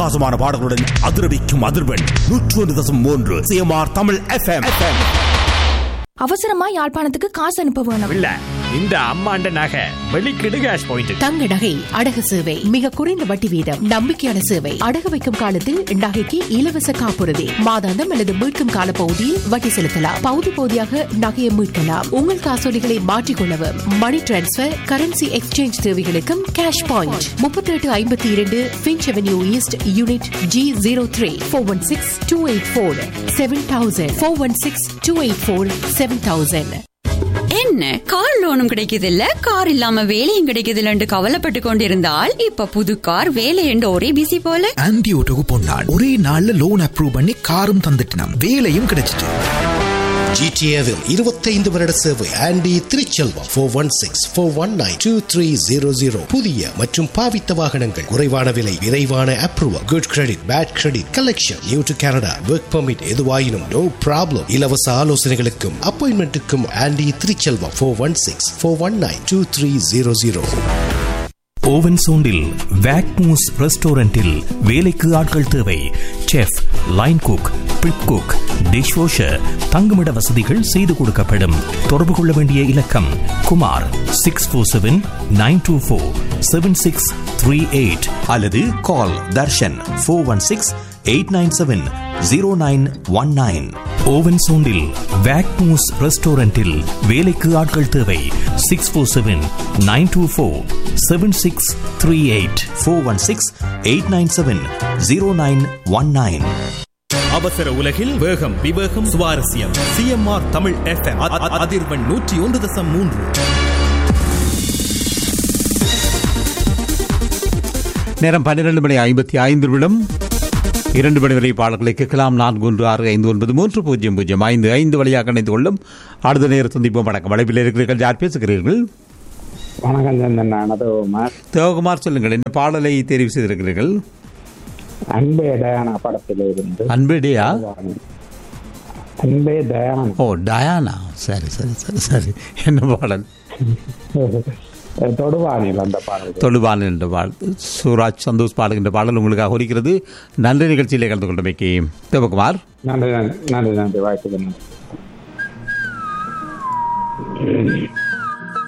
அட்டகாசமான பாடல்களுடன் அதிரவிக்கும் அதிர்வெண் நூற்று ஒன்று தசம் மூன்று சிஎம்ஆர் தமிழ் எஃப்எம் அவசரமா யாழ்ப்பாணத்துக்கு காசு அனுப்ப வேணும் இல்ல இந்த அம்மாண்ட நகை வெளிக்கிடு கேஷ் பாயிண்ட் தங்க நகை அடகு சேவை மிக குறைந்த வட்டி வீதம் நம்பிக்கையான சேவை அடகு வைக்கும் காலத்தில் நகைக்கு இலவச காப்புறுதி மாதாந்தம் அல்லது மீட்கும் கால பகுதியில் வட்டி செலுத்தலாம் பகுதி பகுதியாக நகையை மீட்கலாம் உங்கள் காசோலிகளை மாற்றிக்கொள்ளவும் மணி டிரான்ஸ்பர் கரன்சி எக்ஸ்சேஞ்ச் தேவைகளுக்கும் கேஷ் பாயிண்ட் முப்பத்தி எட்டு ஐம்பத்தி இரண்டு Finch avenue east unit G zero three four one six two eight four seven thousand four one six two eight four seven thousand என்ன கார் லோனும் கிடைக்குது இல்ல கார் இல்லாம வேலையும் கிடைக்குது இல்லன்னு கவலைப்பட்டு கொண்டிருந்தால் இப்ப புது கார் வேலை என்று ஒரே பிசி போல ஆன்டி ஓட்டோக்கு பொன்னான் ஒரே நாள்ல லோன் அப்ரூவ் பண்ணி காரும் தந்துட்டினான் வேலையும் கிடைச்சிட்டு ஜிடிஏவில் இருபத்தைந்து வருட சேவை Andy Thiruchelvam four one six four one nine two three zero zero புதிய மற்றும் பாவித்த வாகனங்கள் குறைவான விலை விரைவான approval good credit bad credit collection new to Canada work permit எதுவாயினும் நோ ப்ராப்ளம் இலவச ஆலோசனைகளுக்கும் அப்பாயின்மெண்ட்டுக்கும் Andy Thiruchelvam four one six four one nine two three zero zero Owen சோண்டில் வேக்மூஸ் ரெஸ்டாரண்டில் வேலைக்கு ஆட்கள் தேவை chef line cook prep cook dish washer தங்குமிட வசதிகள் செய்து கொடுக்கப்படும் தொடர்பு கொள்ள வேண்டிய இலக்கம் Kumar six four seven nine two four seven six three eight அல்லது call Darshan four one six eight nine seven zero nine one nine Owen சோண்டில் வேக்மூஸ் ரெஸ்டாரண்டில் வேலைக்கு ஆட்கள் தேவை six four seven nine two four seven six three eight four one six eight nine seven zero nine one nine அவசர உலகில் வேகம் விவேகம் சுவாரஸ்யம் சிஎம்ஆர் தமிழ் எஃப்எம் அதிர்வெண் நூற்றி ஒன்று தசம் மூன்று நேரம் பன்னிரண்டு மணி ஐம்பத்தி ஐந்து நிமிடம் இரண்டு மணி வரை பாடல்களை கேட்கலாம் நான்கு ஒன்று ஆறு ஐந்து ஒன்பது மூன்று பூஜ்ஜியம் பூஜ்ஜியம் ஐந்து ஐந்து வழியாக இணைந்து கொள்ளும் அடுத்த நேரம் சந்திப்போம் வணக்கம் அழைப்பில் இருக்கிறீர்கள் யார் பேசுகிறீர்கள் வணக்கம் சந்தன் நான் அதோமார் தேவகுமார் சொல்லுங்கள் என்ன பாடலை தெரிவு செய்திருக்கிறீர்கள் அன்பே தயானா படத்தில் இருந்து அன்பேடியா அன்பே தயானா ஓ டயானா சரி சரி சரி சரி என்ன பாடல் தொடுவானில் அந்த பாடல் தொழுவான் என்ற பாடல் சூராஜ் சந்தோஷ் பாடுகின்ற பாடல் உங்களுக்காக ஒலிக்கிறது நன்றி நிகழ்ச்சியிலே கலந்து கொண்டமைக்கு தேவகுமார் நன்றி நன்றி நன்றி நன்றி வாய்ப்புக்கு நன்றி